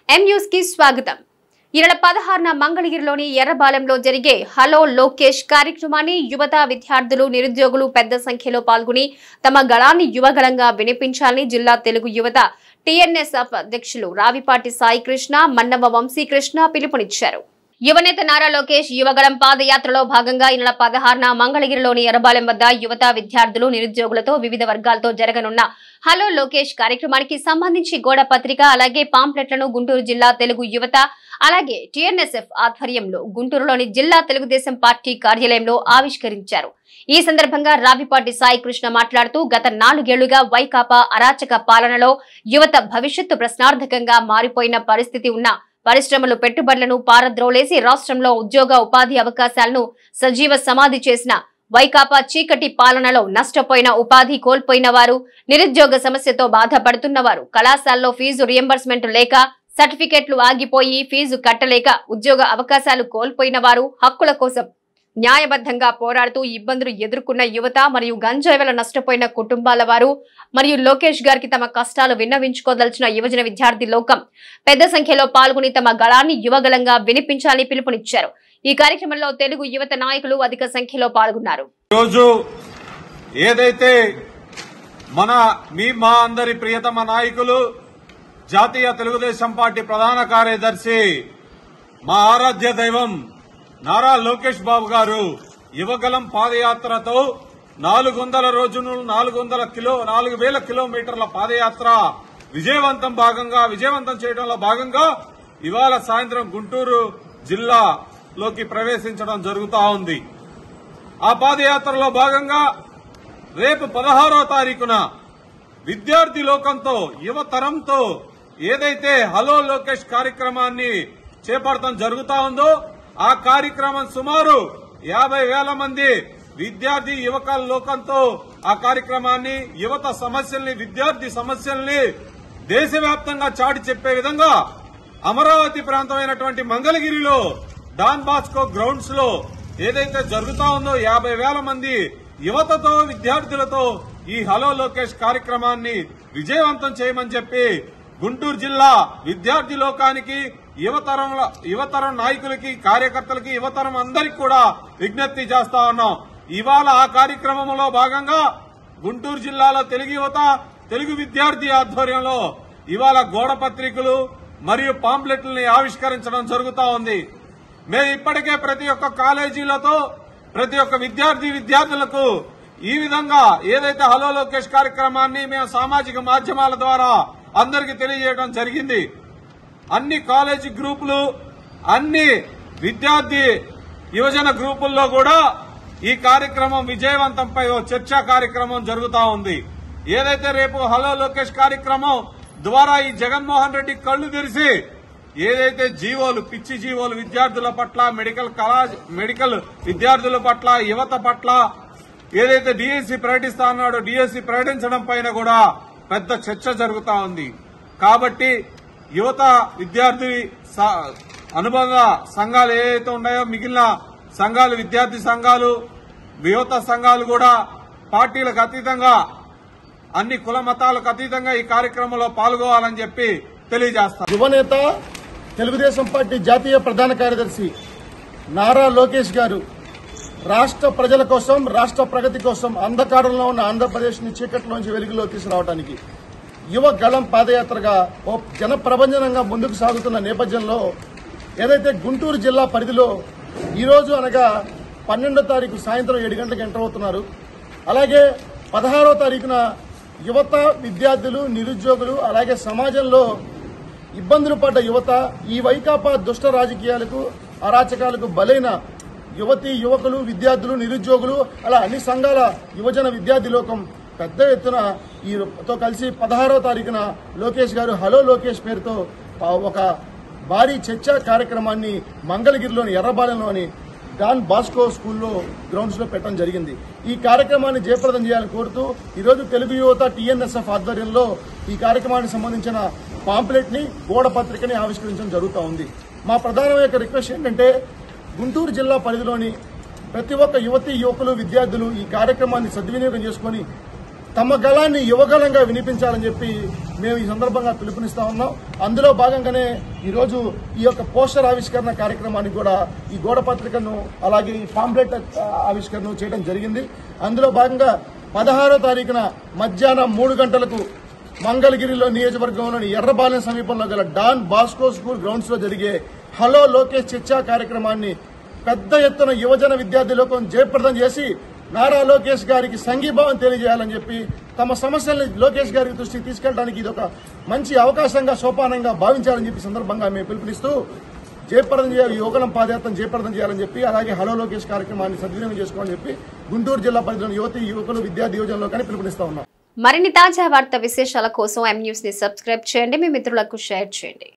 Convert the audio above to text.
M news కి స్వాగతం ఈ నెల పదహారున మంగళగిరిలోని ఎర్రబాలెంలో జరిగే హలో లోకేష్ కార్యక్రమాన్ని యువత విద్యార్థులు నిరుద్యోగులు పెద్ద సంఖ్యలో పాల్గొని తమ గళాన్ని యువగళంగా వినిపించాలని జిల్లా తెలుగు యువత టీఎన్ఎస్ఎఫ్ అధ్యక్షులు రావిపాటి సాయి కృష్ణ మన్నవ వంశీకృష్ణ పిలుపునిచ్చారు యువనేత నారా లోకేష్ యువగళం పాదయాత్రలో భాగంగా ఈ నెల పదహారున మంగళగిరిలోని ఎర్రబాలెం వద్ద యువత విద్యార్థులు నిరుద్యోగులతో వివిధ వర్గాలతో జరగనున్న హలో లోకేష్ కార్యక్రమానికి సంబంధించి గోడ పత్రిక అలాగే పాంప్లెట్లను గుంటూరు జిల్లా తెలుగు యువత అలాగే టీఎన్ఎస్ఎఫ్ ఆధ్వర్యంలో గుంటూరులోని జిల్లా తెలుగుదేశం పార్టీ కార్యాలయంలో ఆవిష్కరించారు ఈ సందర్భంగా రావిపాటి సాయి కృష్ణ మాట్లాడుతూ గత నాలుగేళ్లుగా వైకాపా అరాచక పాలనలో యువత భవిష్యత్తు ప్రశ్నార్థకంగా మారిపోయిన పరిస్థితి ఉన్న పరిశ్రమలు పెట్టుబడులను పారద్రోలేసి రాష్ట్రంలో ఉద్యోగ ఉపాధి అవకాశాలను సజీవ సమాధి చేసిన వైకాపా చీకటి పాలనలో నష్టపోయిన ఉపాధి కోల్పోయిన వారు నిరుద్యోగ సమస్యతో బాధపడుతున్న వారు కళాశాలలో ఫీజు రియంబర్స్మెంట్ లేక సర్టిఫికెట్లు ఆగిపోయి ఫీజు కట్టలేక ఉద్యోగ అవకాశాలు కోల్పోయిన వారు హక్కుల కోసం న్యాయబద్ధంగా పోరాడుతూ ఇబ్బందులు ఎదుర్కొన్న యువత మరియు గంజాయి వల్ల నష్టపోయిన కుటుంబాల వారు మరియు లోకేష్ గారికి తమ కష్టాలు విన్నవించుకోదలిచిన యువజన విద్యార్థి లోకం పెద్ద సంఖ్యలో పాల్గొని తమ గళాన్ని యువగలంగా వినిపించాలని పిలుపునిచ్చారు ఈ కార్యక్రమంలో తెలుగు యువత నాయకులు అధిక సంఖ్యలో పాల్గొన్నారు రోజు ఏదైతే మన మీ మా అందరి ప్రియతమ నాయకులు జాతీయ తెలుగుదేశం పార్టీ ప్రధాన కార్యదర్శి మా ఆరాధ్య దైవం నారా లోకేష్ బాబు గారు యువగలం పాదయాత్రతో నాలుగు వందల రోజులు నాలుగు వందల కిలో నాలుగు వేల కిలోమీటర్ల పాదయాత్ర విజయవంతం భాగంగా విజయవంతం చేయడంలో భాగంగా ఇవాళ సాయంత్రం గుంటూరు జిల్లాలోకి ప్రవేశించడం జరుగుతా ఉంది ఆ పాదయాత్రలో భాగంగా రేపు పదహారో తారీఖున విద్యార్థి లోకంతో యువతరంతో ఏదైతే హలో లోకేష్ కార్యక్రమాన్ని చేపడటం జరుగుతా ఉందో ఆ కార్యక్రమం సుమారు యాభై వేల మంది విద్యార్థి యువకుల లోకంతో ఆ కార్యక్రమాన్ని యువత సమస్యల్ని విద్యార్థి సమస్యల్ని దేశవ్యాప్తంగా చాటి చెప్పే విధంగా అమరావతి ప్రాంతమైనటువంటి మంగళగిరిలో డాన్ బాస్కో గ్రౌండ్స్ లో ఏదైతే జరుగుతా ఉందో యాభై వేల మంది యువతతో విద్యార్థులతో ఈ హలో లోకేష్ కార్యక్రమాన్ని విజయవంతం చేయమని చెప్పి గుంటూరు జిల్లా విద్యార్థి లోకానికి యువతరం యువతరం నాయకులకి కార్యకర్తలకి యువతరం అందరికి కూడా విజ్ఞప్తి చేస్తా ఉన్నాం ఇవాళ ఆ కార్యక్రమంలో భాగంగా గుంటూరు జిల్లాలో తెలుగు యువత తెలుగు విద్యార్థి ఆధ్వర్యంలో ఇవాళ గోడ పత్రికలు మరియు పాంప్లెట్లని ఆవిష్కరించడం జరుగుతా ఉంది మేము ఇప్పటికే ప్రతి ఒక్క కాలేజీలతో ప్రతి ఒక్క విద్యార్థి విద్యార్థులకు ఈ విధంగా ఏదైతే హలో లోకేష్ కార్యక్రమాన్ని మేము సామాజిక మాధ్యమాల ద్వారా అందరికీ తెలియజేయడం జరిగింది అన్ని కాలేజీ గ్రూపులు అన్ని విద్యార్థి యువజన గ్రూపుల్లో కూడా ఈ కార్యక్రమం విజయవంతంపై ఓ చర్చా కార్యక్రమం జరుగుతా ఉంది ఏదైతే రేపు హలో లోకేష్ కార్యక్రమం ద్వారా ఈ జగన్మోహన్ రెడ్డి కళ్లు తెరిచి ఏదైతే జీవోలు పిచ్చి జీవోలు విద్యార్థుల పట్ల మెడికల్ కళా మెడికల్ విద్యార్థుల పట్ల యువత పట్ల ఏదైతే డిఎస్సి ప్రకటిస్తా అన్నాడో డిఎస్సి ప్రకటించడం పైన కూడా పెద్ద చర్చ జరుగుతా ఉంది కాబట్టి యువత విద్యార్థి స- అనుబంధ సంఘాలు ఏవైతే ఉన్నాయో మిగిలిన సంఘాలు విద్యార్థి సంఘాలు యువత సంఘాలు కూడా పార్టీలకు అతీతంగా అన్ని కుల మతాలకు అతీతంగా ఈ కార్యక్రమంలో పాల్గొవాలని చెప్పి తెలియజేస్తారు యువనేత తెలుగుదేశం పార్టీ జాతీయ ప్రధాన కార్యదర్శి నారా లోకేష్ గారు రాష్ట్ర ప్రజల కోసం రాష్ట్ర ప్రగతి కోసం అంధకారంలో ఉన్న ఆంధ్రప్రదేశ్ ని చీకట్లోంచి వెలుగులో తీసుకురావడానికి యువ గళం పాదయాత్రగా ఓ జన ప్రభంజనంగా ముందుకు సాగుతున్న నేపథ్యంలో ఏదైతే గుంటూరు జిల్లా పరిధిలో ఈరోజు అనగా పన్నెండో తారీఖు సాయంత్రం ఏడు గంటలకు ఎంటర్ అవుతున్నారు అలాగే పదహారో తారీఖున యువత విద్యార్థులు నిరుద్యోగులు అలాగే సమాజంలో ఇబ్బందులు పడ్డ యువత ఈ వైకాపా దుష్ట రాజకీయాలకు అరాచకాలకు బలైన యువతి యువకులు విద్యార్థులు నిరుద్యోగులు అలా అన్ని సంఘాల యువజన విద్యార్థి లోకం పెద్ద ఎత్తున ఈ తో కలిసి పదహారో తారీఖున లోకేష్ గారు హలో లోకేష్ పేరుతో ఆ, ఒక భారీ చర్చా కార్యక్రమాన్ని మంగళగిరిలోని ఎర్రబాలెంలోని డాన్ బాస్కో స్కూల్లో గ్రౌండ్స్ లో పెట్టడం జరిగింది ఈ కార్యక్రమాన్ని జయప్రదం చేయాలని కోరుతూ ఈరోజు తెలుగు యువత టీఎన్ఎస్ఎఫ్ ఆధ్వర్యంలో ఈ కార్యక్రమానికి సంబంధించిన పాంప్లెట్ ని గోడ పత్రికని ఆవిష్కరించడం జరుగుతూ ఉంది మా ప్రధానమైన యొక్క రిక్వెస్ట్ ఏంటంటే గుంటూరు జిల్లా పరిధిలోని ప్రతి ఒక్క యువతి యువకులు విద్యార్థులు ఈ కార్యక్రమాన్ని సద్వినియోగం చేసుకొని తమ గళాన్ని యువగలంగా వినిపించాలని చెప్పి మేము ఈ సందర్భంగా పిలుపునిస్తా ఉన్నాం అందులో భాగంగానే ఈరోజు ఈ యొక్క పోస్టర్ ఆవిష్కరణ కార్యక్రమానికి కూడా ఈ గోడ పత్రికను అలాగే ఈ పాంప్లెట్ ఆవిష్కరణ చేయడం జరిగింది అందులో భాగంగా పదహారో తారీఖున మధ్యాహ్నం మూడు గంటలకు మంగళగిరిలో నియోజకవర్గంలోని ఎర్రబాలెం సమీపంలో గల డాన్ బాస్కో స్కూల్ గ్రౌండ్స్ లో జరిగే హలో లోకేష్ చర్చా కార్యక్రమాన్ని పెద్ద ఎత్తున యువజన విద్యార్థి లోకం జయప్రదం చేసి నారా లోకేష్ గారికి సంఘీభావం తెలియజేయాలని చెప్పి తమ సమస్యల్ని లోకేష్ గారి దృష్టికి తీసుకెళ్ళడానికి ఇది ఒక మంచి అవకాశంగా సోపానంగా భావించాలని చెప్పి సందర్భంగా మేము పిలుపునిస్తూ జయప్రదం చేయాలి యువకులం పాదయాత్ర జయప్రదం చేయాలని చెప్పి అలాగే హలో లోకేష్ కార్యక్రమాన్ని సద్వినియోగం చేసుకోవాలని చెప్పి గుంటూరు జిల్లా పరిధిలోని యువతి యువకులు విద్యార్థి యువజనలో కానీ పిలుపునిస్తా ఉన్నాం మరిన్ని తాజా వార్త విశేషాల కోసం ఎం న్యూస్ ని సబ్స్క్రైబ్ చేయండి మీ మిత్రులకు షేర్ చేయండి